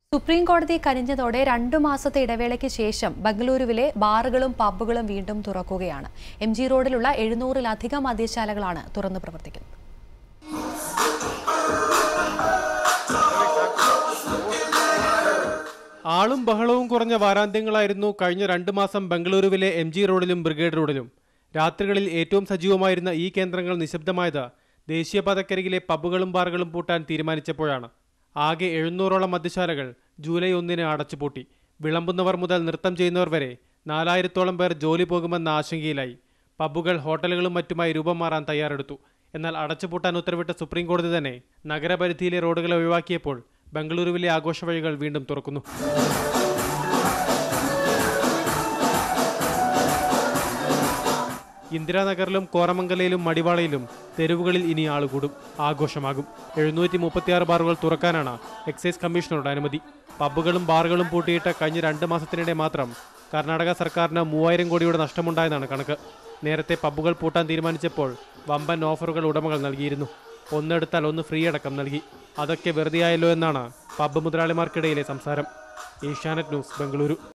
supreme കോടതി കനിഞ്ഞതോടെ രണ്ടു മാസത്തെ ഇടവേളയ്ക്ക് ശേഷം ബംഗളൂരുവിലെ ബാറുകളും പബ്ബുകളും വീണ്ടും തുറക്കുകയാണ് എം ജി റോഡിലുള്ള എഴുന്നൂറിലധികം മദ്യശാലകളാണ് തുറന്നു പ്രവർത്തിക്കുന്നത് ആളും ബഹളവും കുറഞ്ഞ വാരാന്ത്യങ്ങളായിരുന്നു കഴിഞ്ഞ രണ്ടു മാസം ബംഗളൂരുവിലെ എം ജി റോഡിലും ബ്രിഗേഡ് റോഡിലും രാത്രികളിൽ ഏറ്റവും സജീവമായിരുന്ന ഈ കേന്ദ്രങ്ങൾ നിശബ്ദമായത് ദേശീയപാതക്കരികിലെ പബ്ബുകളും ബാറുകളും പൂട്ടാൻ തീരുമാനിച്ചപ്പോഴാണ് ആകെ എഴുന്നൂറോളം മദ്യശാലകൾ ജൂലൈ ഒന്നിന് അടച്ചുപൂട്ടി വിളമ്പുന്നവർ മുതൽ നൃത്തം ചെയ്യുന്നവർ വരെ നാലായിരത്തോളം പേർ ജോലി പോകുമെന്ന ആശങ്കയിലായി പബ്ബുകൾ ഹോട്ടലുകളും മറ്റുമായി രൂപം മാറാൻ തയ്യാറെടുത്തു എന്നാൽ അടച്ചുപൂട്ടാൻ ഉത്തരവിട്ട സുപ്രീം കോടതി തന്നെ നഗരപരിധിയിലെ റോഡുകൾ ഒഴിവാക്കിയപ്പോൾ ബംഗളൂരുവിലെ ആഘോഷവഴികൾ വീണ്ടും തുറക്കുന്നു ഇന്ദിരാനഗറിലും കോറമംഗലയിലും മടിവാളയിലും തെരുവുകളിൽ ഇനി ആളുകൂടും ആഘോഷമാകും എഴുന്നൂറ്റി മുപ്പത്തിയാറ് ബാറുകൾ തുറക്കാനാണ് എക്സൈസ് കമ്മീഷണറുടെ അനുമതി പബ്ബുകളും ബാറുകളും പൂട്ടിയിട്ട് കഴിഞ്ഞ രണ്ട് മാസത്തിനിടെ മാത്രം കർണാടക സർക്കാരിന് മൂവായിരം കോടിയുടെ നഷ്ടമുണ്ടായെന്നാണ് കണക്ക് നേരത്തെ പബ്ബുകൾ പൂട്ടാൻ തീരുമാനിച്ചപ്പോൾ വമ്പൻ ഓഫറുകൾ ഉടമകൾ നൽകിയിരുന്നു ഒന്നെടുത്താൽ ഒന്ന് ഫ്രീ അടക്കം നൽകി അതൊക്കെ വെറുതെയായല്ലോ എന്നാണ് പബ്ബ് മുതലാളിമാർക്കിടയിലെ സംസാരം ഏഷ്യാനെറ്റ് ന്യൂസ് ബംഗളൂരു